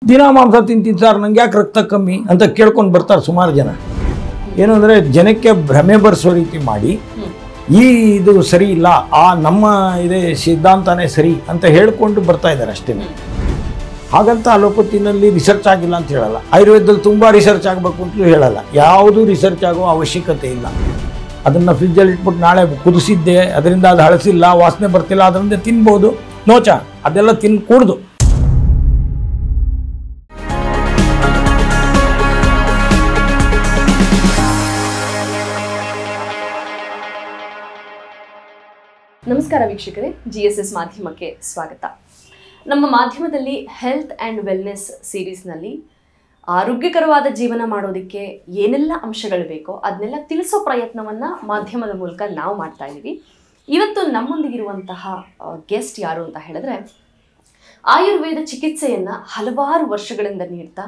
ದಿನ ಮಾಂಸ ತಿಂತೀನಿ ಸರ್ ನಂಗೆ ಯಾಕೆ ರಕ್ತ ಕಮ್ಮಿ ಅಂತ ಕೇಳ್ಕೊಂಡು ಬರ್ತಾರೆ ಸುಮಾರು ಜನ ಏನು ಅಂದರೆ ಜನಕ್ಕೆ ಭ್ರಮೆ ಬರೆಸೋ ರೀತಿ ಮಾಡಿ ಈ ಇದು ಸರಿ ಇಲ್ಲ ಆ ನಮ್ಮ ಇದೇ ಸಿದ್ಧಾಂತನೇ ಸರಿ ಅಂತ ಹೇಳ್ಕೊಂಡು ಬರ್ತಾ ಇದ್ದಾರೆ ಅಷ್ಟೇ ಹಾಗಂತ ಅಲೋಪತಿನಲ್ಲಿ ರಿಸರ್ಚ್ ಆಗಿಲ್ಲ ಅಂತ ಹೇಳಲ್ಲ ಆಯುರ್ವೇದದಲ್ಲಿ ತುಂಬ ರಿಸರ್ಚ್ ಆಗಬೇಕು ಅಂತಲೂ ಹೇಳಲ್ಲ ಯಾವುದೂ ರಿಸರ್ಚ್ ಆಗೋ ಅವಶ್ಯಕತೆ ಇಲ್ಲ ಅದನ್ನು ಫ್ರಿಜ್ಜಲ್ಲಿ ಇಟ್ಬಿಟ್ಟು ನಾಳೆ ಕುದಿಸಿದ್ದೆ ಅದರಿಂದ ಅದು ಹಳಸಿಲ್ಲ ವಾಸನೆ ಬರ್ತಿಲ್ಲ ಅದರಿಂದ ತಿನ್ಬೋದು ನೋಚ ಅದೆಲ್ಲ ತಿನ್ಕೂಡ್ದು ನಮಸ್ಕಾರ ವೀಕ್ಷಕರೇ ಜಿ ಎಸ್ ಎಸ್ ಮಾಧ್ಯಮಕ್ಕೆ ಸ್ವಾಗತ ನಮ್ಮ ಮಾಧ್ಯಮದಲ್ಲಿ ಹೆಲ್ತ್ ಆ್ಯಂಡ್ ವೆಲ್ನೆಸ್ ಸೀರೀಸ್ನಲ್ಲಿ ಆರೋಗ್ಯಕರವಾದ ಜೀವನ ಮಾಡೋದಕ್ಕೆ ಏನೆಲ್ಲ ಅಂಶಗಳು ಬೇಕೋ ಅದನ್ನೆಲ್ಲ ತಿಳಿಸೋ ಪ್ರಯತ್ನವನ್ನು ಮಾಧ್ಯಮದ ಮೂಲಕ ನಾವು ಮಾಡ್ತಾ ಇದ್ದೀವಿ ಇವತ್ತು ನಮ್ಮೊಂದಿಗಿರುವಂತಹ ಗೆಸ್ಟ್ ಯಾರು ಅಂತ ಹೇಳಿದ್ರೆ ಆಯುರ್ವೇದ ಚಿಕಿತ್ಸೆಯನ್ನು ಹಲವಾರು ವರ್ಷಗಳಿಂದ ನೀಡ್ತಾ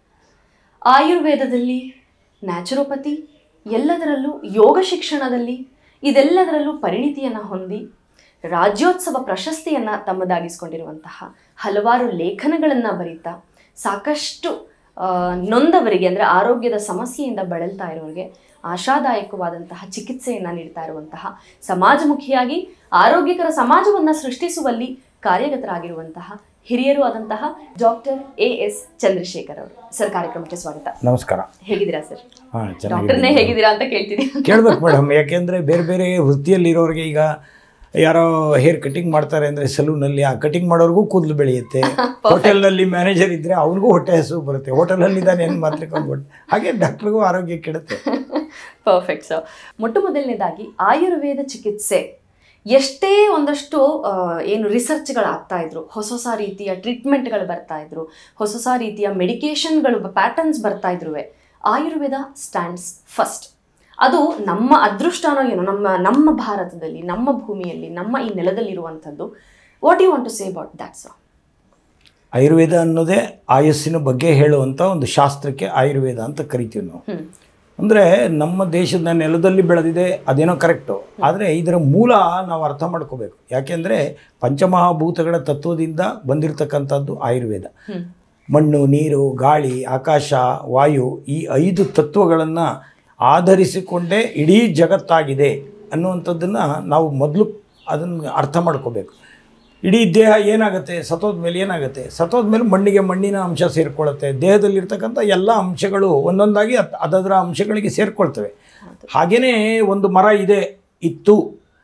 ಆಯುರ್ವೇದದಲ್ಲಿ ನ್ಯಾಚುರೋಪತಿ ಎಲ್ಲದರಲ್ಲೂ ಯೋಗ ಶಿಕ್ಷಣದಲ್ಲಿ ಇದೆಲ್ಲದರಲ್ಲೂ ಪರಿಣಿತಿಯನ್ನು ಹೊಂದಿ ರಾಜ್ಯೋತ್ಸವ ಪ್ರಶಸ್ತಿಯನ್ನು ತಮ್ಮದಾಗಿಸ್ಕೊಂಡಿರುವಂತಹ ಹಲವಾರು ಲೇಖನಗಳನ್ನು ಬರೀತಾ ಸಾಕಷ್ಟು ಆ, ನೊಂದವರಿಗೆ ಅಂದರೆ ಆರೋಗ್ಯದ ಸಮಸ್ಯೆಯಿಂದ ಬಳಲ್ತಾ ಇರೋರಿಗೆ ಆಶಾದಾಯಕವಾದಂತಹ ಚಿಕಿತ್ಸೆಯನ್ನು ನೀಡ್ತಾ ಇರುವಂತಹ ಸಮಾಜಮುಖಿಯಾಗಿ ಆರೋಗ್ಯಕರ ಸಮಾಜವನ್ನು ಸೃಷ್ಟಿಸುವಲ್ಲಿ ಕಾರ್ಯಗತರಾಗಿರುವಂತಹ ಹಿರಿಯರು ಆದಂತಹ ಡಾಕ್ಟರ್ ಎ ಎಸ್ ಚಂದ್ರಶೇಖರ್ ಅವರು ಸರ್ ಕಾರ್ಯಕ್ರಮಕ್ಕೆ ಸ್ವಾಗತ ನಮಸ್ಕಾರ ಹೇಗಿದ್ದೀರಾ ಸರ್ ಹಾಂ ಡಾಕ್ಟರ್ನೇ ಚೆನ್ನಾಗಿ ಹೇಗಿದ್ದೀರಾ ಅಂತ ಕೇಳ್ತೀನಿ ಕೇಳ್ಬೇಕು ಮೇಡಮ್ ಯಾಕೆಂದರೆ ಬೇರೆ ಬೇರೆ ವೃತ್ತಿಯಲ್ಲಿರೋರಿಗೆ ಈಗ ಯಾರೋ ಹೇರ್ ಕಟಿಂಗ್ ಮಾಡ್ತಾರೆ ಅಂದರೆ ಸಲೂನಲ್ಲಿ ಆ ಕಟಿಂಗ್ ಮಾಡೋರ್ಗೂ ಕೂದಲು ಬೆಳೆಯುತ್ತೆ ಹೋಟೆಲ್ನಲ್ಲಿ ಮ್ಯಾನೇಜರ್ ಇದ್ದರೆ ಅವ್ನಿಗೂ ಹೊಟ್ಟೆ ಹಸು ಬರುತ್ತೆ ಹೋಟೆಲಲ್ಲಿ ಇದ್ದಾನೆ ಏನು ಮಾತ್ರಿಕೊಂಡು ಹೊಟ್ಟೆ ಹಾಗೆ ಡಾಕ್ಟ್ರಿಗೂ ಆರೋಗ್ಯ ಕೆಡುತ್ತೆ ಪರ್ಫೆಕ್ಟ್ ಸರ್ ಮೊಟ್ಟ ಮೊದಲನೇದಾಗಿ ಆಯುರ್ವೇದ ಚಿಕಿತ್ಸೆ ಎಷ್ಟೇ ಒಂದಷ್ಟು ಆ, ಏನು ರಿಸರ್ಚ್ಗಳು ಆಗ್ತಾ ಇದ್ರು ಹೊಸ ಹೊಸ ರೀತಿಯ ಟ್ರೀಟ್ಮೆಂಟ್ಗಳು ಬರ್ತಾ ಇದ್ರು ಹೊಸ ಹೊಸ ರೀತಿಯ ಮೆಡಿಕೇಶನ್ಗಳು ಪ್ಯಾಟರ್ನ್ಸ್ ಬರ್ತಾ ಇದ್ರು ಆಯುರ್ವೇದ ಸ್ಟ್ಯಾಂಡ್ಸ್ ಫಸ್ಟ್ ಅದು ನಮ್ಮ ಅದೃಷ್ಟನೋ ಏನೋ ನಮ್ಮ ನಮ್ಮ ಭಾರತದಲ್ಲಿ ನಮ್ಮ ಭೂಮಿಯಲ್ಲಿ ನಮ್ಮ ಈ ನೆಲದಲ್ಲಿರುವಂಥದ್ದು what you want to say about that sir Ayurveda ಅನ್ನೋದೇ ಆಯಸ್ಸಿನ ಬಗ್ಗೆ ಹೇಳುವಂಥ ಒಂದು ಶಾಸ್ತ್ರಕ್ಕೆ ಆಯುರ್ವೇದ ಅಂತ ಕರಿತೀವಿ ನಾವು ಹ್ಮ್ ಅಂದರೆ ನಮ್ಮ ದೇಶದ ನೆಲದಲ್ಲಿ ಬೆಳೆದಿದೆ ಅದೇನೋ ಕರೆಕ್ಟು ಆದರೆ ಇದರ ಮೂಲ ನಾವು ಅರ್ಥ ಮಾಡ್ಕೋಬೇಕು ಯಾಕೆಂದರೆ ಪಂಚಮಹಾಭೂತಗಳ ತತ್ವದಿಂದ ಬಂದಿರತಕ್ಕಂಥದ್ದು ಆಯುರ್ವೇದ ಹ್ಮ್ ಮಣ್ಣು ನೀರು ಗಾಳಿ ಆಕಾಶ ವಾಯು ಈ ಐದು ತತ್ವಗಳನ್ನು ಆಧರಿಸಿಕೊಂಡೇ ಇಡೀ ಜಗತ್ತಾಗಿದೆ ಅನ್ನುವಂಥದ್ದನ್ನು ನಾವು ಮೊದಲು ಅದನ್ನು ಅರ್ಥ ಮಾಡ್ಕೋಬೇಕು ಇಡೀ ದೇಹ ಏನಾಗುತ್ತೆ ಸತ್ತೋದ ಮೇಲೆ ಏನಾಗುತ್ತೆ ಸತ್ತೋದ ಮೇಲೆ ಮಣ್ಣಿಗೆ ಮಣ್ಣಿನ ಅಂಶ ಸೇರಿಕೊಳ್ಳುತ್ತೆ ದೇಹದಲ್ಲಿರ್ತಕ್ಕಂಥ ಎಲ್ಲ ಅಂಶಗಳು ಒಂದೊಂದಾಗಿ ಅದ್- ಅದದರ ಅಂಶಗಳಿಗೆ ಸೇರಿಕೊಳ್ತವೆ ಹಾಗೆಯೇ ಒಂದು ಮರ ಇದೆ ಇತ್ತು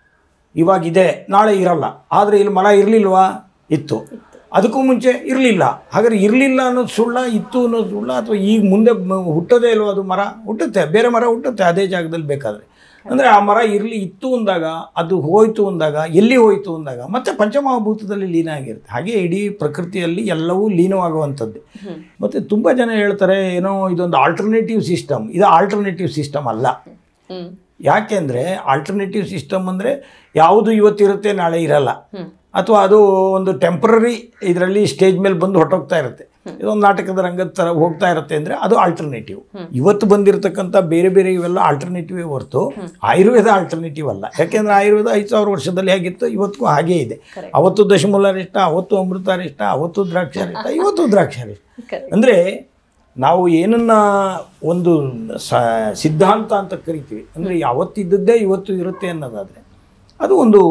ಇವಾಗಿದೆ ನಾಳೆ ಇರಲ್ಲ ಆದರೆ ಇಲ್ಲಿ ಮರ ಇರಲಿಲ್ವಾ ಇತ್ತು ಅದಕ್ಕೂ ಮುಂಚೆ ಇರಲಿಲ್ಲ ಹಾಗಾದ್ರೆ ಇರಲಿಲ್ಲ ಅನ್ನೋದು ಸುಳ್ಳ ಇತ್ತು ಅನ್ನೋದು ಸುಳ್ಳ ಅಥವಾ ಈಗ ಮುಂದೆ ಮ- ಹುಟ್ಟೋದೇ ಇಲ್ವಾ ಅದು ಮರ ಹುಟ್ಟುತ್ತೆ ಬೇರೆ ಮರ ಹುಟ್ಟುತ್ತೆ ಅದೇ ಜಾಗದಲ್ಲಿ ಬೇಕಾದರೆ ಅಂದರೆ ಆ ಮರ ಇರಲಿ ಇತ್ತು ಅಂದಾಗ ಅದು ಹೋಯಿತು ಅಂದಾಗ ಎಲ್ಲಿ ಹೋಯಿತು ಅಂದಾಗ ಮತ್ತೆ ಪಂಚಮಹಾಭೂತದಲ್ಲಿ ಲೀನ ಆಗಿರುತ್ತೆ ಹಾಗೆ ಇಡೀ ಪ್ರಕೃತಿಯಲ್ಲಿ ಎಲ್ಲವೂ ಲೀನವಾಗುವಂಥದ್ದು ಹ್ಮ್ ಮತ್ತು ತುಂಬ ಜನ ಹೇಳ್ತಾರೆ ಏನೋ ಇದೊಂದು ಆಲ್ಟರ್ನೇಟಿವ್ ಸಿಸ್ಟಮ್ ಇದು ಆಲ್ಟರ್ನೇಟಿವ್ ಸಿಸ್ಟಮ್ ಅಲ್ಲ ಹ್ಮ್ ಯಾಕೆಂದರೆ ಆಲ್ಟರ್ನೇಟಿವ್ ಸಿಸ್ಟಮ್ ಅಂದರೆ ಯಾವುದು ಇವತ್ತಿರುತ್ತೆ ನಾಳೆ ಇರಲ್ಲ ಹ್ಮ್ ಅಥವಾ ಅದು ಒಂದು ಟೆಂಪ್ರರಿ ಇದರಲ್ಲಿ ಸ್ಟೇಜ್ ಮೇಲೆ ಬಂದು ಹೊರಟೋಗ್ತಾ ಇರುತ್ತೆ ಇದೊಂದು ನಾಟಕದ ರಂಗದ ಥರ ಹೋಗ್ತಾ ಇರುತ್ತೆ ಅಂದರೆ ಅದು ಆಲ್ಟರ್ನೇಟಿವ್ ಇವತ್ತು ಬಂದಿರತಕ್ಕಂಥ ಬೇರೆ ಬೇರೆ ಇವೆಲ್ಲ ಆಲ್ಟರ್ನೇಟಿವೇ ಹೊರತು ಆಯುರ್ವೇದ ಆಲ್ಟರ್ನೇಟಿವ್ ಅಲ್ಲ ಯಾಕೆಂದರೆ ಆಯುರ್ವೇದ ಐದು ಸಾವಿರ ವರ್ಷದಲ್ಲಿ ಹೇಗಿತ್ತು ಇವತ್ತಿಗೂ ಹಾಗೇ ಇದೆ Correct. ಅವತ್ತು ದಶಮೂಲಾರಿಷ್ಟ ಅವತ್ತು ಅಮೃತಾರಿಷ್ಟ ಅವತ್ತು ದ್ರಾಕ್ಷಾರಿಷ್ಟ ಇವತ್ತು ದ್ರಾಕ್ಷಾರಿಷ್ಟ Correct. ಅಂದರೆ ನಾವು ಏನನ್ನ ಒಂದು ಸ ಸಿದ್ಧಾಂತ ಅಂತ ಕರಿತೀವಿ ಅಂದರೆ ಯಾವತ್ತಿದ್ದದ್ದೇ ಇವತ್ತು ಇರುತ್ತೆ ಅನ್ನೋದಾದರೆ ಅದು ಒಂದು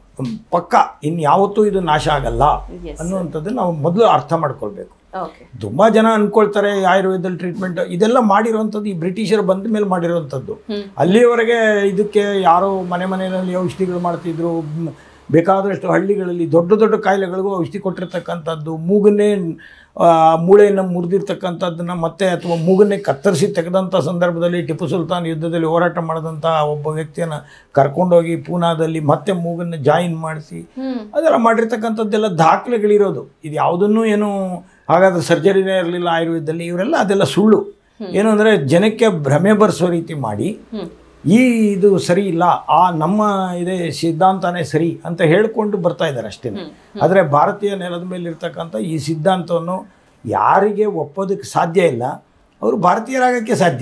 ಪಕ್ಕ ಇನ್ನು ಯಾವತ್ತೂ ಇದು ನಾಶ ಆಗಲ್ಲ Yes, ಅನ್ನುವಂಥದ್ದು ನಾವು ಮೊದಲು ಅರ್ಥ ಮಾಡ್ಕೊಳ್ಬೇಕು ಓಕೆ ತುಂಬ ಜನ ಅಂದ್ಕೊಳ್ತಾರೆ ಆಯುರ್ವೇದದಲ್ಲಿ ಟ್ರೀಟ್ಮೆಂಟ್ ಇದೆಲ್ಲ ಮಾಡಿರೋವಂಥದ್ದು ಈ ಬ್ರಿಟಿಷರು ಬಂದ ಮೇಲೆ ಮಾಡಿರೋವಂಥದ್ದು ಹ್ಮ್. ಅಲ್ಲಿಯವರೆಗೆ ಇದಕ್ಕೆ ಯಾರೋ ಮನೆ ಮನೆಯಲ್ಲಿ ಔಷಧಿಗಳು ಮಾಡ್ತಿದ್ರು ಮ್, ಬೇಕಾದಷ್ಟು ಹಳ್ಳಿಗಳಲ್ಲಿ ದೊಡ್ಡ ದೊಡ್ಡ ಕಾಯಿಲೆಗಳಿಗೂ ಔಷಧಿ ಕೊಟ್ಟಿರ್ತಕ್ಕಂಥದ್ದು ಮೂಗನ್ನೇ ಆ, ಮೂಳೆಯನ್ನು ಮುರಿದಿರ್ತಕ್ಕಂಥದ್ದನ್ನು ಮತ್ತೆ ಅಥವಾ ಮೂಗನ್ನೇ ಕತ್ತರಿಸಿ ತೆಗೆದಂಥ ಸಂದರ್ಭದಲ್ಲಿ ಟಿಪ್ಪು ಸುಲ್ತಾನ್ ಯುದ್ಧದಲ್ಲಿ ಹೋರಾಟ ಮಾಡಿದಂಥ ಒಬ್ಬ ವ್ಯಕ್ತಿಯನ್ನು ಕರ್ಕೊಂಡೋಗಿ ಪೂನಾದಲ್ಲಿ ಮತ್ತೆ ಮೂಗನ್ನು ಜಾಯಿನ್ ಮಾಡಿಸಿ ಹ್ಮ್ ಅದೆಲ್ಲ ಮಾಡಿರ್ತಕ್ಕಂಥದ್ದೆಲ್ಲ ದಾಖಲೆಗಳಿರೋದು ಇದು ಯಾವುದನ್ನು ಏನು ಹಾಗಾದ್ರೆ ಸರ್ಜರಿನೇ ಇರಲಿಲ್ಲ ಆಯುರ್ವೇದದಲ್ಲಿ ಇವರೆಲ್ಲ ಅದೆಲ್ಲ ಸುಳ್ಳು ಏನು ಅಂದರೆ ಜನಕ್ಕೆ ಭ್ರಮೆ ಬರೆಸೋ ರೀತಿ ಮಾಡಿ ಹ್ಮ್ ಈ ಇದು ಸರಿ ಇಲ್ಲ ಆ ನಮ್ಮ ಇದೇ ಸಿದ್ಧಾಂತನೇ ಸರಿ ಅಂತ ಹೇಳ್ಕೊಂಡು ಬರ್ತಾ ಇದ್ದಾರೆ ಅಷ್ಟೇ ಆದರೆ ಭಾರತೀಯ ನೆಲದ ಮೇಲೆ ಇರ್ತಕ್ಕಂಥ ಈ ಸಿದ್ಧಾಂತವನ್ನು ಯಾರಿಗೆ ಒಪ್ಪೋದಕ್ಕೆ ಸಾಧ್ಯ ಇಲ್ಲ ಅವರು ಭಾರತೀಯರಾಗಕ್ಕೆ ಸಾಧ್ಯ ಇಲ್ಲ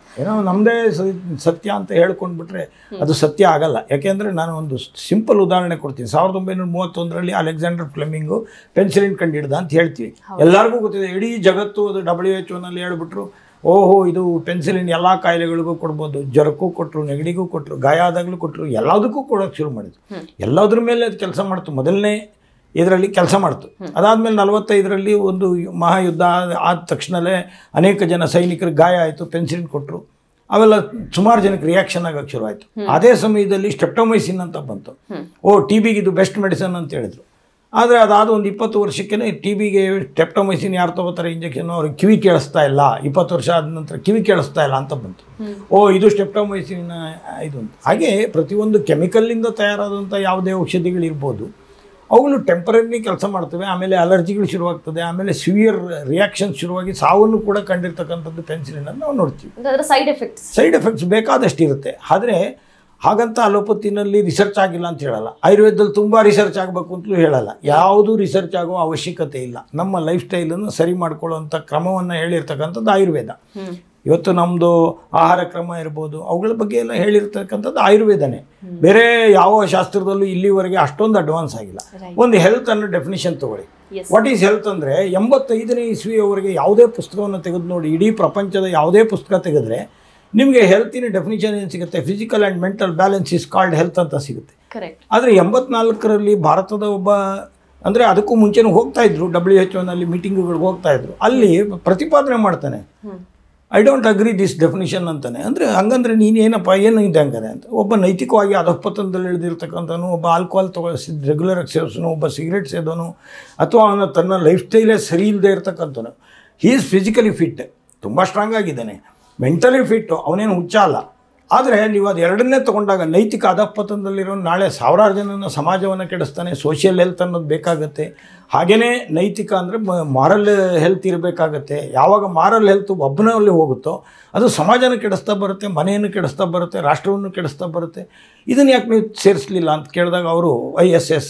ಏನೋ ನಮ್ಮದೇ ಸತ್ಯ ಅಂತ ಹೇಳ್ಕೊಂಡ್ಬಿಟ್ರೆ ಅದು ಸತ್ಯ ಆಗಲ್ಲ ಯಾಕೆಂದರೆ ನಾನು ಒಂದು ಸಿಂಪಲ್ ಉದಾಹರಣೆ ಕೊಡ್ತೀನಿ ಸಾವಿರದ ಒಂಬೈನೂರ ಮೂವತ್ತೊಂದರಲ್ಲಿ ಅಲೆಕ್ಸಾಂಡರ್ ಫ್ಲೆಮಿಂಗು ಪೆನ್ಸಿಲಿನ್ ಕಂಡಿಡ್ದ ಅಂತ ಹೇಳ್ತೀವಿ ಎಲ್ಲರಿಗೂ ಗೊತ್ತಿದೆ ಇಡೀ ಜಗತ್ತು ಅದು ಡಬ್ಲ್ಯೂ ಎಚ್ ಒನಲ್ಲಿ ಹೇಳ್ಬಿಟ್ರು ಓಹೋ ಇದು ಪೆನ್ಸಿಲಿನ್ ಎಲ್ಲ ಕಾಯಿಲೆಗಳಿಗೂ ಕೊಡ್ಬೋದು ಜ್ವರಕ್ಕೂ ಕೊಟ್ಟರು ನೆಗಡಿಗೂ ಕೊಟ್ಟರು ಗಾಯ ಆದಾಗಲೂ ಕೊಟ್ಟರು ಎಲ್ಲದಕ್ಕೂ ಕೊಡೋಕ್ಕೆ ಶುರು ಮಾಡಿದ್ರು ಎಲ್ಲದ್ರ ಮೇಲೆ ಅದು ಕೆಲಸ ಮಾಡ್ತು ಮೊದಲನೇ ಇದರಲ್ಲಿ ಕೆಲಸ ಮಾಡ್ತು ಅದಾದಮೇಲೆ ನಲವತ್ತೈದರಲ್ಲಿ ಒಂದು ಮಹಾಯುದ್ಧ ಆದ- ಆದ ತಕ್ಷಣವೇ ಅನೇಕ ಜನ ಸೈನಿಕರಿಗೆ ಗಾಯ ಆಯಿತು ಪೆನ್ಸಿಲಿನ್ ಕೊಟ್ಟರು ಅವೆಲ್ಲ ಸುಮಾರು ಜನಕ್ಕೆ ರಿಯಾಕ್ಷನ್ ಆಗೋಕ್ಕೆ ಶುರು ಆಯಿತು ಅದೇ ಸಮಯದಲ್ಲಿ ಸ್ಟೆಪ್ಟೊಮೈಸಿನ್ ಅಂತ ಬಂತು ಓ ಟಿ ಬಿಗೆ ಇದು ಬೆಸ್ಟ್ ಮೆಡಿಸನ್ ಅಂತ ಹೇಳಿದ್ರು ಆದರೆ ಅದಾದ ಒಂದು ಇಪ್ಪತ್ತು ವರ್ಷಕ್ಕೆ ಟಿ ಬಿಗೆ ಟೆಪ್ಟೊಮೈಸಿನ್ ಯಾರು ತಗೋತಾರೆ ಇಂಜೆಕ್ಷನ್ ಅವ್ರಿಗೆ ಕಿವಿ ಕೇಳಿಸ್ತಾ ಇಲ್ಲ ಇಪ್ಪತ್ತು ವರ್ಷ ಆದ ನಂತರ ಕಿವಿ ಕೇಳಿಸ್ತಾ ಇಲ್ಲ ಅಂತ ಬಂತು ಓ ಇದು ಸ್ಟೆಪ್ಟೊಮೈಸಿನ್ ಇದು ಅಂತ ಹಾಗೆ ಪ್ರತಿಯೊಂದು ಕೆಮಿಕಲ್ಲಿಂದ ತಯಾರಾದಂಥ ಯಾವುದೇ ಔಷಧಿಗಳಿರ್ಬೋದು ಅವುಗಳು ಟೆಂಪರರಿ ಕೆಲಸ ಮಾಡ್ತವೆ ಆಮೇಲೆ ಅಲರ್ಜಿಗಳು ಶುರುವಾಗ್ತದೆ ಆಮೇಲೆ ಸಿವಿಯರ್ ರಿಯಾಕ್ಷನ್ ಶುರುವಾಗಿ ಸಾವನ್ನು ಕೂಡ ಕಂಡಿರ್ತಕ್ಕಂಥದ್ದು ಪೆನ್ಸಿಲಿನನ್ನು ನಾವು ನೋಡ್ತೀವಿ ಅದರ ಸೈಡ್ ಎಫೆಕ್ಟ್ಸ್ ಸೈಡ್ ಎಫೆಕ್ಟ್ಸ್ ಬೇಕಾದಷ್ಟು ಇರುತ್ತೆ ಆದರೆ ಹಾಗಂತ ಅಲೋಪತಿನಲ್ಲಿ ರಿಸರ್ಚ್ ಆಗಿಲ್ಲ ಅಂತ ಹೇಳಲ್ಲ ಆಯುರ್ವೇದದಲ್ಲಿ ತುಂಬ ರಿಸರ್ಚ್ ಆಗಬೇಕು ಅಂತಲೂ ಹೇಳಲ್ಲ ಯಾವುದೂ ರಿಸರ್ಚ್ ಆಗೋ ಅವಶ್ಯಕತೆ ಇಲ್ಲ ನಮ್ಮ ಲೈಫ್ ಸ್ಟೈಲನ್ನು ಸರಿ ಮಾಡ್ಕೊಳ್ಳೋವಂಥ ಕ್ರಮವನ್ನು ಹೇಳಿರ್ತಕ್ಕಂಥದ್ದು ಆಯುರ್ವೇದ ಇವತ್ತು ನಮ್ಮದು ಆಹಾರ ಕ್ರಮ ಇರ್ಬೋದು ಅವುಗಳ ಬಗ್ಗೆ ಎಲ್ಲ ಹೇಳಿರ್ತಕ್ಕಂಥದ್ದು ಆಯುರ್ವೇದನೇ ಬೇರೆ ಯಾವ ಶಾಸ್ತ್ರದಲ್ಲೂ ಇಲ್ಲಿವರೆಗೆ ಅಷ್ಟೊಂದು ಅಡ್ವಾನ್ಸ್ ಆಗಿಲ್ಲ Right. ಒಂದು ಹೆಲ್ತ್ ಅನ್ನೋ ಡೆಫಿನಿಷನ್ ತಗೊಳ್ಳಿ Yes. ವಾಟ್ ಈಸ್ ಹೆಲ್ತ್ ಅಂದರೆ ಎಂಬತ್ತೈದನೇ ಇಸ್ವಿಯವರೆಗೆ ಯಾವುದೇ ಪುಸ್ತಕವನ್ನು ತೆಗೆದು ನೋಡಿ ಇಡೀ ಪ್ರಪಂಚದ ಯಾವುದೇ ಪುಸ್ತಕ ತೆಗೆದ್ರೆ ನಿಮಗೆ ಹೆಲ್ತಿನ ಡೆಫಿನಿಷನ್ ಏನು ಸಿಗುತ್ತೆ physical and mental balance is called health ಅಂತ ಸಿಗುತ್ತೆ ಕರೆಕ್ಟ್ ಆದರೆ ಎಂಬತ್ನಾಲ್ಕರಲ್ಲಿ ಭಾರತದ ಒಬ್ಬ ಅಂದರೆ ಅದಕ್ಕೂ ಮುಂಚೆನೂ ಹೋಗ್ತಾ ಇದ್ರು ಡಬ್ಲ್ಯೂ ಎಚ್ ಒನಲ್ಲಿ ಮೀಟಿಂಗ್ಗಳಿಗೆ ಹೋಗ್ತಾ ಇದ್ರು ಅಲ್ಲಿ ಪ್ರತಿಪಾದನೆ ಮಾಡ್ತಾನೆ I don't agree this definition ಅಂತಾನೆ ಅಂದರೆ ಹಂಗಂದ್ರೆ ನೀನು ಏನಪ್ಪ ಏನು ಇದೆ ಹಂಗಾರೆ ಅಂತ ಒಬ್ಬ ನೈತಿಕವಾಗಿ ಅಧಪತನದಲ್ಲಿ ಇಳಿದಿರ್ತಕ್ಕಂಥನು ಒಬ್ಬ ಆಲ್ಕೋಹಾಲ್ ತಗೊಳಿಸಿ ರೆಗ್ಯುಲರ್ ಆಗಿ ಸೇವಿಸೋನು ಒಬ್ಬ ಸಿಗರೇಟ್ ಸೇದೋನು ಅಥವಾ ಅವನ ತನ್ನ ಲೈಫ್ ಸ್ಟೈಲೇ ಸರಿ ಇಲ್ಲದೆ ಇರ್ತಕ್ಕಂಥನು ಹೀ ಈಸ್ ಫಿಸಿಕಲಿ ಫಿಟ್ ತುಂಬ ಸ್ಟ್ರಾಂಗ್ ಆಗಿದ್ದಾನೆ ಮೆಂಟಲಿ ಫಿಟ್ಟು ಅವನೇನು ಹುಚ್ಚ ಅಲ್ಲ ಆದರೆ ನೀವು ಅದು ಎರಡನ್ನೇ ತಗೊಂಡಾಗ ನೈತಿಕ ಅಧಪತನದಲ್ಲಿರೋ ನಾಳೆ ಸಾವಿರಾರು ಜನನ ಸಮಾಜವನ್ನು ಕೆಡಿಸ್ತಾನೆ ಸೋಷಿಯಲ್ ಹೆಲ್ತ್ ಅನ್ನೋದು ಬೇಕಾಗತ್ತೆ ಹಾಗೆಯೇ ನೈತಿಕ ಅಂದರೆ ಮಾರಲ್ ಹೆಲ್ತ್ ಇರಬೇಕಾಗತ್ತೆ ಯಾವಾಗ ಮಾರಲ್ ಹೆಲ್ತ್ ಒಬ್ಬನಲ್ಲಿ ಹೋಗುತ್ತೋ ಅದು ಸಮಾಜನ ಕೆಡಿಸ್ತಾ ಬರುತ್ತೆ ಮನೆಯನ್ನು ಕೆಡಿಸ್ತಾ ಬರುತ್ತೆ ರಾಷ್ಟ್ರವನ್ನು ಕೆಡಿಸ್ತಾ ಬರುತ್ತೆ ಇದನ್ನು ಯಾಕೆ ನೀವು ಸೇರಿಸಲಿಲ್ಲ ಅಂತ ಕೇಳಿದಾಗ ಅವರು ಐ ಎಸ್ ಎಸ್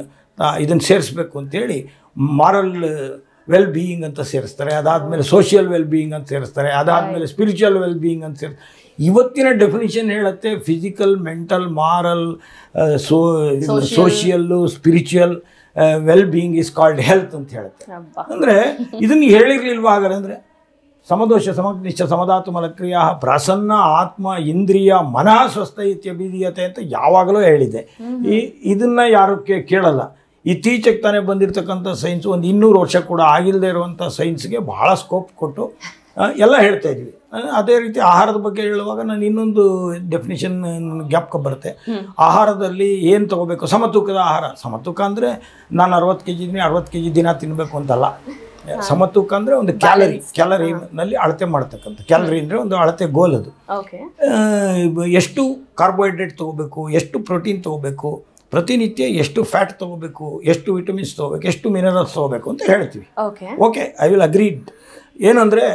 ಇದನ್ನು ಸೇರಿಸ್ಬೇಕು ಅಂತೇಳಿ ಮಾರಲ್ ವೆಲ್ ಬೀಯಿಂಗ್ ಅಂತ ಸೇರಿಸ್ತಾರೆ ಅದಾದಮೇಲೆ ಸೋಷಿಯಲ್ ವೆಲ್ ಬೀಯಿಂಗ್ ಅಂತ ಸೇರಿಸ್ತಾರೆ ಅದಾದಮೇಲೆ ಸ್ಪಿರಿಚುವಲ್ ವೆಲ್ ಬೀಯಿಂಗ್ ಅಂತ ಸೇರಿ ಇವತ್ತಿನ ಡೆಫಿನಿಷನ್ ಹೇಳುತ್ತೆ physical mental moral so social spiritual well being is called health ಅಂತ ಹೇಳುತ್ತೆ ಅಬ್ಬಾ ಅಂದರೆ ಇದನ್ನು ಹೇಳಿರ್ಲಿಲ್ವಾ ಹಾಗಾದ್ರೆ ಅಂದರೆ ಸಮದೋಷ ಸಮಗ್ನಿಶ್ಚ ಸಮಧಾತು ಮಲಕ್ರಿಯ ಪ್ರಸನ್ನ ಆತ್ಮ ಇಂದ್ರಿಯ ಮನಃ ಸ್ವಸ್ಥ ಇತ್ಯಭಿಧೀಯತೆ ಅಂತ ಯಾವಾಗಲೂ ಹೇಳಿದೆ ಈ ಇದನ್ನ ಯಾರು ಕೇ ಕೇಳಲ್ಲ ಇತ್ತೀಚೆಗೆ ತಾನೇ ಬಂದಿರತಕ್ಕಂಥ ಸೈನ್ಸ್ ಒಂದು ಇನ್ನೂರು ವರ್ಷ ಕೂಡ ಆಗಿಲ್ಲದೆ ಇರುವಂಥ ಸೈನ್ಸ್ಗೆ ಬಹಳ ಸ್ಕೋಪ್ ಕೊಟ್ಟು ಆ, ಎಲ್ಲ ಹೇಳ್ತಾ ಇದ್ವಿ ಆ, ಅದೇ ರೀತಿ ಆಹಾರದ ಬಗ್ಗೆ ಹೇಳುವಾಗ ನಾನು ಇನ್ನೊಂದು ಡೆಫಿನಿಷನ್ ಜ್ಞಾಪಕ ಬರುತ್ತೆ ಆಹಾರದಲ್ಲಿ ಏನು ತಗೋಬೇಕು ಸಮತೂಕದ ಆಹಾರ ಸಮತೂಕ ಅಂದರೆ ನಾನು ಅರವತ್ತು ಕೆ ಜಿ ಇದ್ದೀನಿ ಅರವತ್ತು ಕೆ ಜಿ ದಿನ ತಿನ್ನಬೇಕು ಅಂತಲ್ಲ ಸಮತೂಕ ಅಂದರೆ ಒಂದು ಕ್ಯಾಲರಿ ಕ್ಯಾಲರಿನಲ್ಲಿ ಅಳತೆ ಮಾಡ್ತಕ್ಕಂಥ ಕ್ಯಾಲರಿ ಅಂದರೆ ಒಂದು ಅಳತೆ ಗೋಲ್ ಅದು ಓಕೆ ಆ, ಎಷ್ಟು ಕಾರ್ಬೋಹೈಡ್ರೇಟ್ ತೊಗೋಬೇಕು ಎಷ್ಟು ಪ್ರೋಟೀನ್ ತೊಗೋಬೇಕು ಪ್ರತಿನಿತ್ಯ ಎಷ್ಟು ಫ್ಯಾಟ್ ತೊಗೋಬೇಕು ಎಷ್ಟು ವಿಟಮಿನ್ಸ್ ತೊಗೋಬೇಕು ಎಷ್ಟು ಮಿನರಲ್ಸ್ ತೊಗೋಬೇಕು ಅಂತ ಹೇಳ್ತೀವಿ okay okay I will agreed ಏನಂದರೆ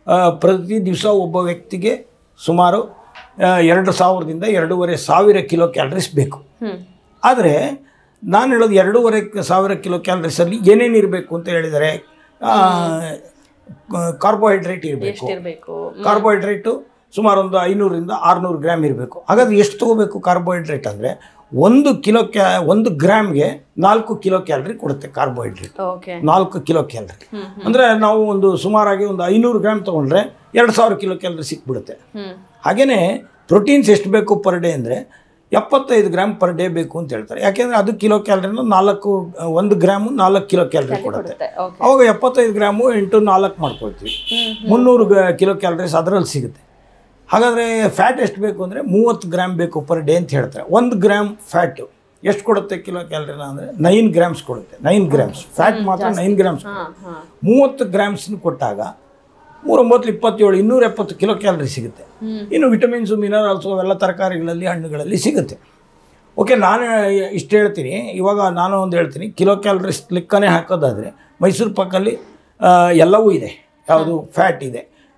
ಪ್ರತಿ ದಿವಸ ಒಬ್ಬ ವ್ಯಕ್ತಿಗೆ ಸುಮಾರು ಆ, ಎರಡು ಸಾವಿರದಿಂದ ಎರಡೂವರೆ ಸಾವಿರ ಕಿಲೋ ಕ್ಯಾಲರೀಸ್ ಬೇಕು ಹ್ಮ್ ಆದರೆ ನಾನು ಹೇಳೋದು ಎರಡೂವರೆ ಸಾವಿರ ಕಿಲೋ ಕ್ಯಾಲರೀಸಲ್ಲಿ ಏನೇನು ಇರಬೇಕು ಅಂತ ಹೇಳಿದರೆ ಕಾರ್ಬೋಹೈಡ್ರೇಟ್ ಇರಬೇಕು ಎಷ್ಟಿರ್ಬೇಕು ಕಾರ್ಬೋಹೈಡ್ರೇಟು ಸುಮಾರು ಒಂದು ಐನೂರಿಂದ ಆರುನೂರು ಗ್ರಾಮ್ ಇರಬೇಕು ಹಾಗಾದ್ರೆ ಎಷ್ಟು ತೊಗೋಬೇಕು ಕಾರ್ಬೋಹೈಡ್ರೇಟ್ ಅಂದರೆ ಒಂದು ಕಿಲೋ ಕ್ಯಾ ಒಂದು ಗ್ರಾಮ್ಗೆ ನಾಲ್ಕು ಕಿಲೋ ಕ್ಯಾಲರಿ ಕೊಡುತ್ತೆ ಕಾರ್ಬೋಹೈಡ್ರೇಟ್ ಓಕೆ ನಾಲ್ಕು ಕಿಲೋ ಕ್ಯಾಲರಿ ಅಂದರೆ ನಾವು ಒಂದು ಸುಮಾರಾಗಿ ಒಂದು ಐನೂರು ಗ್ರಾಮ್ ತೊಗೊಂಡ್ರೆ ಎರಡು ಸಾವಿರ ಕಿಲೋ ಕ್ಯಾಲರಿ ಸಿಕ್ಬಿಡುತ್ತೆ ಹ್ಮ್ ಹಾಗೆಯೇ ಪ್ರೋಟೀನ್ಸ್ ಎಷ್ಟು ಬೇಕು ಪರ್ ಡೇ ಅಂದರೆ ಎಪ್ಪತ್ತೈದು ಗ್ರಾಮ್ ಪರ್ ಡೇ ಬೇಕು ಅಂತ ಹೇಳ್ತಾರೆ ಯಾಕೆಂದರೆ ಅದು ಕಿಲೋ ಕ್ಯಾಲರಿನ ನಾಲ್ಕು ಒಂದು ಗ್ರಾಮು ನಾಲ್ಕು ಕಿಲೋ ಕ್ಯಾಲರಿ ಕೊಡುತ್ತೆ ಕೊಡುತ್ತೆ ಓಕೆ ಅವಾಗ ಎಪ್ಪತ್ತೈದು ಗ್ರಾಮು ಇಂಟು ನಾಲ್ಕು ಮಾಡ್ಕೊಳ್ತೀವಿ ಮುನ್ನೂರು ಗ- ಕಿಲೋ ಕ್ಯಾಲರೀಸ್ ಅದರಲ್ಲಿ ಸಿಗುತ್ತೆ ಹಾಗಾದರೆ ಫ್ಯಾಟ್ ಎಷ್ಟು ಬೇಕು ಅಂದರೆ ಮೂವತ್ತು ಗ್ರಾಮ್ ಬೇಕು ಪರ್ ಡೇ ಅಂತ ಹೇಳ್ತಾರೆ ಒಂದು ಗ್ರಾಮ್ ಫ್ಯಾಟು ಎಷ್ಟು ಕೊಡುತ್ತೆ ಕಿಲೋ ಕ್ಯಾಲರಿನ ಅಂದರೆ ನೈನ್ ಗ್ರಾಮ್ಸ್ ಕೊಡುತ್ತೆ ನೈನ್ ಗ್ರಾಮ್ಸ್ ಫ್ಯಾಟ್ ಮಾತ್ರ ನೈನ್ ಗ್ರಾಮ್ಸ್ ಹಾ ಹಾ ಮೂವತ್ತು ಗ್ರಾಮ್ಸ್ನ ಕೊಟ್ಟಾಗ ಮೂರೊಂಬತ್ತು ಇಪ್ಪತ್ತೇಳು ಇನ್ನೂರ ಎಪ್ಪತ್ತು ಕಿಲೋ ಕ್ಯಾಲರಿ ಸಿಗುತ್ತೆ ಇನ್ನು ವಿಟಮಿನ್ಸು ಮಿನರಲ್ಸು ಅವೆಲ್ಲ ತರಕಾರಿಗಳಲ್ಲಿ ಹಣ್ಣುಗಳಲ್ಲಿ ಸಿಗುತ್ತೆ ಓಕೆ ನಾನು ಇಷ್ಟು ಹೇಳ್ತೀನಿ ಇವಾಗ ನಾನು ಒಂದು ಹೇಳ್ತೀನಿ ಕಿಲೋ ಕ್ಯಾಲರೀಸ್ ಲೆಕ್ಕನೇ ಹಾಕೋದಾದರೆ ಮೈಸೂರು ಪಾಕಲ್ಲಿ ಆ, ಎಲ್ಲವೂ ಇದೆ ಯಾವುದು ಫ್ಯಾಟ್ ಇದೆ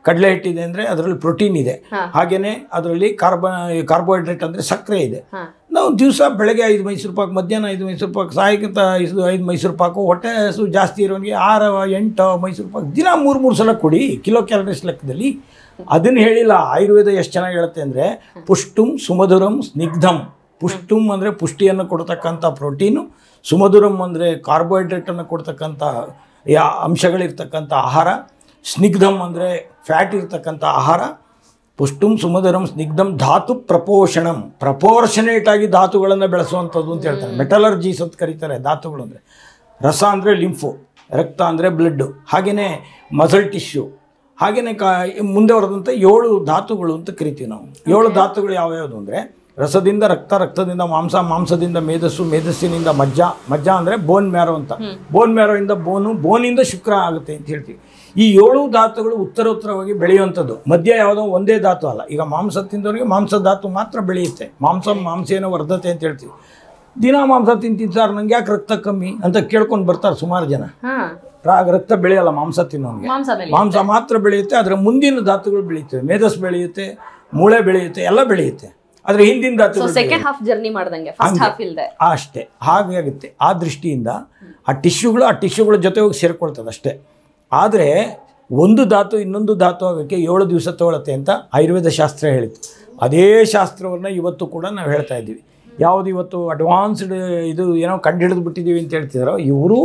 ಕಡಲೆ ಹಿಟ್ಟಿದೆ ಅಂದರೆ ಅದರಲ್ಲಿ ಪ್ರೋಟೀನ್ ಇದೆ ಹಾ. ಹಾಗೆಯೇ ಅದರಲ್ಲಿ ಕಾರ್ಬ ಕಾರ್ಬೋಹೈಡ್ರೇಟ್ ಅಂದರೆ ಸಕ್ಕರೆ ಇದೆ ಹಾ ನಾವು ದಿವಸ ಬೆಳಗ್ಗೆ ಐದು ಮೈಸೂರು ಪಾಕ್ ಮಧ್ಯಾಹ್ನ ಐದು ಮೈಸೂರು ಪಾಕ್ ಸಾಯಂಕಾಲ ಐದು ಐದು ಮೈಸೂರು ಪಾಕು ಹೊಟ್ಟೆ ಹಸು ಜಾಸ್ತಿ ಇರೋನಿಗೆ ಆರು ಎಂಟು ಮೈಸೂರು ಪಾಕ್ ದಿನ ಮೂರು ಮೂರು ಸಲ ಕೊಡಿ ಕಿಲೋ ಕ್ಯಾಲರೀಸ್ ಲೆಕ್ಕದಲ್ಲಿ ಅದನ್ನು ಹೇಳಿಲ್ಲ ಆಯುರ್ವೇದ ಎಷ್ಟು ಚೆನ್ನಾಗಿ ಹೇಳುತ್ತೆ ಅಂದರೆ ಪುಷ್ಟುಂ ಸುಮಧುರಂ ಸ್ನಿಗ್ಧಂ ಪುಷ್ಟುಂ ಅಂದರೆ ಪುಷ್ಟಿಯನ್ನು ಕೊಡ್ತಕ್ಕಂಥ ಪ್ರೋಟೀನು ಸುಮಧುರಂ ಅಂದರೆ ಕಾರ್ಬೋಹೈಡ್ರೇಟನ್ನು ಕೊಡ್ತಕ್ಕಂಥ ಯಾ ಅಂಶಗಳಿರ್ತಕ್ಕಂಥ ಆಹಾರ ಸ್ನಿಗ್ಧಂ ಅಂದರೆ ಫ್ಯಾಟ್ ಇರ್ತಕ್ಕಂಥ ಆಹಾರ ಪುಷ್ಟುಂ ಸುಮಧುರಂ ಸ್ನಿಗ್ಧಂ ಧಾತು ಪ್ರಪೋಷಣಂ ಪ್ರಪೋರ್ಷನೇಟ್ ಆಗಿ ಧಾತುಗಳನ್ನು ಬೆಳೆಸುವಂಥದ್ದು ಅಂತ ಹೇಳ್ತಾರೆ ಮೆಟಲರ್ಜೀಸ್ ಅಂತ ಕರೀತಾರೆ ಧಾತುಗಳು ಅಂದರೆ ರಸ ಅಂದರೆ ಲಿಂಫು ರಕ್ತ ಅಂದರೆ ಬ್ಲಡ್ಡು ಹಾಗೆಯೇ ಮಸಲ್ ಟಿಶ್ಯೂ ಹಾಗೆಯೇ ಕಾ ಮುಂದೆ ಬರೆದಂಥ ಏಳು ಧಾತುಗಳು ಅಂತ ಕರಿತೀವಿ ನಾವು ಏಳು ಧಾತುಗಳು ಯಾವ್ಯಾವುದು ಅಂದರೆ ರಸದಿಂದ ರಕ್ತ ರಕ್ತದಿಂದ ಮಾಂಸ ಮಾಂಸದಿಂದ ಮೇಧಸ್ಸು ಮೇಧಸ್ಸಿನಿಂದ ಮಜ್ಜ ಮಜ್ಜ ಅಂದರೆ ಬೋನ್ ಮ್ಯಾರೋ ಅಂತ ಬೋನ್ ಮ್ಯಾರೋಯಿಂದ ಬೋನು ಬೋನಿಂದ ಶುಕ್ರ ಆಗುತ್ತೆ ಅಂತ ಹೇಳ್ತೀವಿ ಈ ಏಳು ಧಾತುಗಳು ಉತ್ತರೋತ್ತರವಾಗಿ ಬೆಳೆಯುವಂಥದ್ದು ಮಧ್ಯ ಯಾವುದೋ ಒಂದೇ ಧಾತು ಅಲ್ಲ ಈಗ ಮಾಂಸ ತಿಂದವರಿಗೆ ಮಾಂಸ ಧಾತು ಮಾತ್ರ ಬೆಳೆಯುತ್ತೆ ಮಾಂಸ ಮಾಂಸೇನ ವರ್ಧತೆ ಅಂತ ಹೇಳ್ತೀವಿ ದಿನ ಮಾಂಸ ತಿಂತೀನಿ ಸರ್ ನಂಗೆ ಯಾಕೆ ರಕ್ತ ಕಮ್ಮಿ ಅಂತ ಕೇಳ್ಕೊಂಡು ಬರ್ತಾರೆ ಸುಮಾರು ಜನ ಹಾ ರಾ- ರಕ್ತ ಬೆಳೆಯಲ್ಲ ಮಾಂಸ ತಿನ್ನೋನಿಗೆ ಮಾಂಸ ಬೆಲೆ ಮಾಂಸ ಮಾತ್ರ ಬೆಳೆಯುತ್ತೆ ಅದರ ಮುಂದಿನ ಧಾತುಗಳು ಬೆಳೆಯುತ್ತವೆ ಮೇಧಸ್ ಬೆಳೆಯುತ್ತೆ ಮೂಳೆ ಬೆಳೆಯುತ್ತೆ ಎಲ್ಲ ಬೆಳೆಯುತ್ತೆ ಆದರೆ ಹಿಂದಿನ ಸೊ ಧಾತುಗಳು ಸೆಕೆಂಡ್ ಹಾಫ್ ಜರ್ನಿ ಮಾಡ್ದಂಗೆ ಫಸ್ಟ್ ಹಾಫ್ ಇಲ್ದೆ ಅಷ್ಟೇ ಹಾಗೆ ಆಗುತ್ತೆ ಆ ದೃಷ್ಟಿಯಿಂದ ಆ ಟಿಶ್ಯೂಗಳು ಆ ಟಿಶ್ಯೂಗಳ ಜೊತೆ ಹೋಗಿ ಸೇರ್ಕೊಳ್ತದೆ ಅಷ್ಟೇ ಆದರೆ ಒಂದು ಧಾತು ಇನ್ನೊಂದು ಧಾತು ಆಗೋಕ್ಕೆ ಏಳು ದಿವಸ ತಗೊಳುತ್ತೆ ಅಂತ ಆಯುರ್ವೇದ ಶಾಸ್ತ್ರ ಹೇಳಿತ್ತು ಅದೇ ಶಾಸ್ತ್ರವನ್ನು ಇವತ್ತು ಕೂಡ ನಾವು ಹೇಳ್ತಾ ಇದ್ದೀವಿ ಯಾವುದು ಇವತ್ತು ಅಡ್ವಾನ್ಸ್ಡ್ ಇದು ಏನೋ ಕಂಡುಹಿಡಿದು ಬಿಟ್ಟಿದ್ದೀವಿ ಅಂತ ಹೇಳ್ತಿದಾರೋ ಇವರು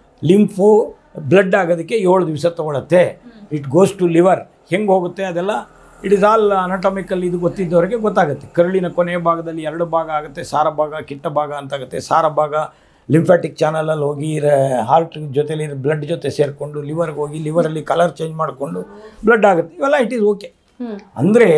ಲಿಂಫು ಬ್ಲಡ್ ಆಗೋದಕ್ಕೆ ಏಳು ದಿವಸ ತಗೊಳತ್ತೆ ಇಟ್ ಗೋಸ್ ಟು ಲಿವರ್ ಹೆಂಗೆ ಹೋಗುತ್ತೆ ಅದೆಲ್ಲ ಇಟ್ ಇಸ್ ಆಲ್ ಅನಟಾಮಿಕಲ್ ಇದು ಗೊತ್ತಿದ್ದವರಿಗೆ ಗೊತ್ತಾಗುತ್ತೆ ಕರುಳಿನ ಕೊನೆಯ ಭಾಗದಲ್ಲಿ ಎರಡು ಭಾಗ ಆಗುತ್ತೆ ಸಾರ ಭಾಗ ಕಿಟ್ಟ ಭಾಗ ಅಂತಾಗುತ್ತೆ ಸಾರ ಭಾಗ ಲಿಂಫ್ಯಾಟಿಕ್ ಚಾನಲಲ್ಲಿ ಹೋಗಿ ಹಾರ್ಟ್ ಜೊತೆಲಿ ಬ್ಲಡ್ ಜೊತೆ ಸೇರಿಕೊಂಡು ಲಿವರ್ಗೆ ಹೋಗಿ ಲಿವರಲ್ಲಿ ಕಲರ್ ಚೇಂಜ್ ಮಾಡಿಕೊಂಡು ಬ್ಲಡ್ ಆಗುತ್ತೆ ಇವೆಲ್ಲ ಇಟ್ ಈಸ್ ಓಕೆ ಹ್ಮ್ ಅಂದರೆ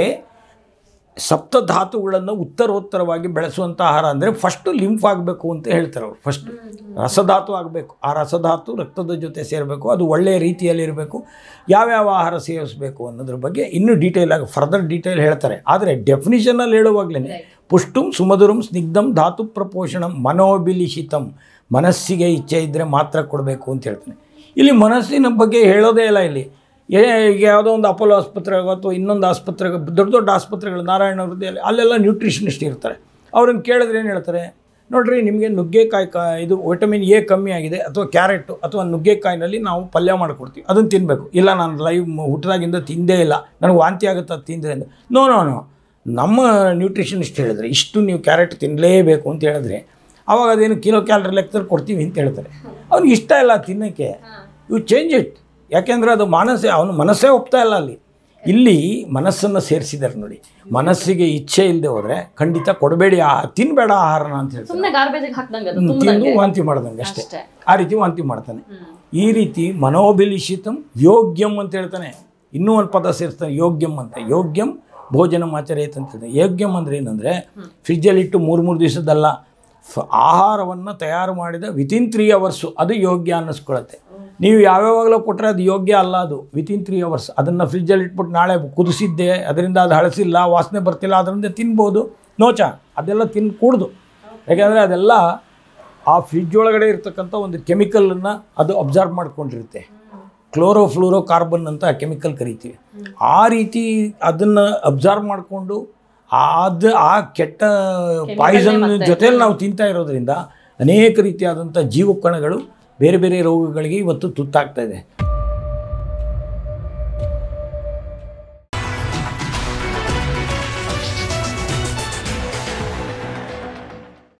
ಸಪ್ತ ಧಾತುಗಳನ್ನು ಉತ್ತರೋತ್ತರವಾಗಿ ಬೆಳೆಸುವಂಥ ಆಹಾರ ಅಂದರೆ ಫಸ್ಟು ಲಿಂಫ್ ಆಗಬೇಕು ಅಂತ ಹೇಳ್ತಾರೆ ಅವರು ಫಸ್ಟ್ ರಸಧಾತು ಆಗಬೇಕು ಆ ರಸಧಾತು ರಕ್ತದ ಜೊತೆ ಸೇರಬೇಕು ಅದು ಒಳ್ಳೆಯ ರೀತಿಯಲ್ಲಿ ಇರಬೇಕು ಯಾವ್ಯಾವ ಆಹಾರ ಸೇವಿಸಬೇಕು ಅನ್ನೋದ್ರ ಬಗ್ಗೆ ಇನ್ನೂ ಡೀಟೇಲ್ ಆಗಿ ಫರ್ದರ್ ಡೀಟೇಲ್ ಹೇಳ್ತಾರೆ ಆದರೆ ಡೆಫಿನಿಷನಲ್ಲಿ ಹೇಳುವಾಗಲೇ ಪುಷ್ಟುಂ ಸುಮಧುರಂ ಸ್ನಿಗ್ಧಂ ಧಾತು ಪ್ರಪೋಷಣಂ ಮನೋಭಿಲಿಷಿತಂ ಮನಸ್ಸಿಗೆ ಇಚ್ಛೆ ಇದ್ದರೆ ಮಾತ್ರ ಕೊಡಬೇಕು ಅಂತ ಹೇಳ್ತಾನೆ ಇಲ್ಲಿ ಮನಸ್ಸಿನ ಬಗ್ಗೆ ಹೇಳೋದೇ ಇಲ್ಲ ಇಲ್ಲಿ ಏ ಈಗ ಯಾವುದೋ ಒಂದು ಅಪೋಲೋ ಆಸ್ಪತ್ರೆಗೋ ಅಥವಾ ಇನ್ನೊಂದು ಆಸ್ಪತ್ರೆಗೆ ದೊಡ್ಡ ದೊಡ್ಡ ಆಸ್ಪತ್ರೆಗಳು ನಾರಾಯಣ ಹೃದಯಲ್ಲಿ ಅಲ್ಲೆಲ್ಲ ನ್ಯೂಟ್ರಿಷನಿಸ್ಟ್ ಇರ್ತಾರೆ ಅವ್ರನ್ನ ಕೇಳಿದ್ರೆ ಏನು ಹೇಳ್ತಾರೆ ನೋಡ್ರಿ ನಿಮಗೆ ನುಗ್ಗೆಕಾಯಿ ಕಾ ಇದು ವಿಟಮಿನ್ ಎ ಕಮ್ಮಿ ಆಗಿದೆ ಅಥವಾ ಕ್ಯಾರೆಟು ಅಥವಾ ನುಗ್ಗೆಕಾಯಿನಲ್ಲಿ ನಾವು ಪಲ್ಯ ಮಾಡಿಕೊಡ್ತೀವಿ ಅದನ್ನು ತಿನ್ನಬೇಕು ಇಲ್ಲ ನಾನು ಲೈವ್ ಹುಟ್ಟಿದಾಗಿಂದ ತಿಂದೇ ಇಲ್ಲ ನನಗೆ ವಾಂತಿ ಆಗುತ್ತೆ ಅದು ತಿಂದರೆ ಅಂತ ನೋ ನೋ ನೋ ನಮ್ಮ ನ್ಯೂಟ್ರಿಷನಿಸ್ಟ್ ಹೇಳಿದ್ರೆ ಇಷ್ಟು ನೀವು ಕ್ಯಾರೆಟ್ ತಿನ್ನಲೇಬೇಕು ಅಂತ ಹೇಳಿದ್ರೆ ಅವಾಗ ಅದೇನು ಕಿಲೋ ಕ್ಯಾಲರಿ ಲೆಕ್ಕದಲ್ಲಿ ಕೊಡ್ತೀವಿ ಅಂತ ಹೇಳ್ತಾರೆ ಅವ್ನಿಗೆ ಇಷ್ಟ ಇಲ್ಲ ತಿನ್ನೋಕ್ಕೆ ಯು ಚೇಂಜ್ ಇಟ್ ಯಾಕೆಂದರೆ ಅದು ಮಾನಸೇ ಅವನು ಮನಸ್ಸೇ ಒಪ್ತಾ ಇಲ್ಲ ಅಲ್ಲಿ ಇಲ್ಲಿ ಮನಸ್ಸನ್ನು ಸೇರಿಸಿದ್ದಾರೆ ನೋಡಿ ಮನಸ್ಸಿಗೆ ಇಚ್ಛೆ ಇಲ್ಲದೆ ಹೋದರೆ ಖಂಡಿತ ಕೊಡಬೇಡಿ ಆ ತಿನ್ನಬೇಡ ಆಹಾರನ ಅಂತ ಹೇಳ್ತಾರೆ ಸುಮ್ನೆ ಗಾರ್ಬೇಜಿಗೆ ಹಾಕ್ದಂಗೆ ಅದು ಹ್ಮ್, ತುಂಬದಂಗೆ ತಿಂದು ವಾಂತಿ ಮಾಡ್ದಂಗೆ ಅಷ್ಟೇ ಅಷ್ಟೇ ಆ ರೀತಿ ವಾಂತಿ ಮಾಡ್ತಾನೆ ಈ ರೀತಿ ಮನೋಭಿಲಿಷಿತಂ ಯೋಗ್ಯಂ ಅಂತ ಹೇಳ್ತಾನೆ ಇನ್ನೂ ಒಂದು ಪದ ಸೇರಿಸ್ತಾನೆ ಯೋಗ್ಯಂ ಅಂತ ಯೋಗ್ಯಂ ಭೋಜನ ಆಚರೇತ್ ಅಂತ ಹೇಳ್ತಾನೆ ಯೋಗ್ಯಂ ಅಂದ್ರೆ ಏನಂದರೆ ಫ್ರಿಜ್ಜಲ್ಲಿಟ್ಟು ಮೂರು ಮೂರು ದಿವಸದಲ್ಲ ಫ ಆಹಾರವನ್ನು ತಯಾರು ಮಾಡಿದ ವಿತಿನ್ ತ್ರೀ ಅವರ್ಸು ಅದು ಯೋಗ್ಯ ಅನ್ನಿಸ್ಕೊಳತ್ತೆ ನೀವು ಯಾವ್ಯಾವಾಗಲೂ ಕೊಟ್ಟರೆ ಅದು ಯೋಗ್ಯ ಅಲ್ಲ ಅದು ವಿತಿನ್ ತ್ರೀ ಅವರ್ಸ್ ಅದನ್ನು ಫ್ರಿಜ್ಜಲ್ಲಿ ಇಟ್ಬಿಟ್ಟು ನಾಳೆ ಕುದಿಸಿದ್ದೆ ಅದರಿಂದ ಅದು ಹಳಸಿಲ್ಲ ವಾಸನೆ ಬರ್ತಿಲ್ಲ ಅದರಿಂದ ತಿನ್ಬೋದು ನೋಚ ಅದೆಲ್ಲ ತಿನ್ ಕೂಡ್ದು ಯಾಕೆಂದರೆ ಅದೆಲ್ಲ ಆ ಫ್ರಿಜ್ ಒಳಗಡೆ ಇರ್ತಕ್ಕಂಥ ಒಂದು ಕೆಮಿಕಲನ್ನು ಅದು ಅಬ್ಸರ್ವ್ ಮಾಡ್ಕೊಂಡಿರುತ್ತೆ ಕ್ಲೋರೋಫ್ಲೂರೋ ಕಾರ್ಬನ್ ಅಂತ ಕೆಮಿಕಲ್ ಕರಿತೀವಿ ಆ ರೀತಿ ಅದನ್ನು ಅಬ್ಸರ್ವ್ ಮಾಡಿಕೊಂಡು ಅದು ಆ ಕೆಟ್ಟ ಪಾಯ್ಸನ್ ಜೊತೆಲಿ ನಾವು ತಿಂತಾ ಇರೋದ್ರಿಂದ ಅನೇಕ ರೀತಿಯಾದಂಥ ಜೀವಕಣಗಳು ಬೇರೆ ಬೇರೆ ರೋಗಗಳಿಗೆ ಇವತ್ತು ತುತ್ತಾಗ್ತಾ ಇದೆ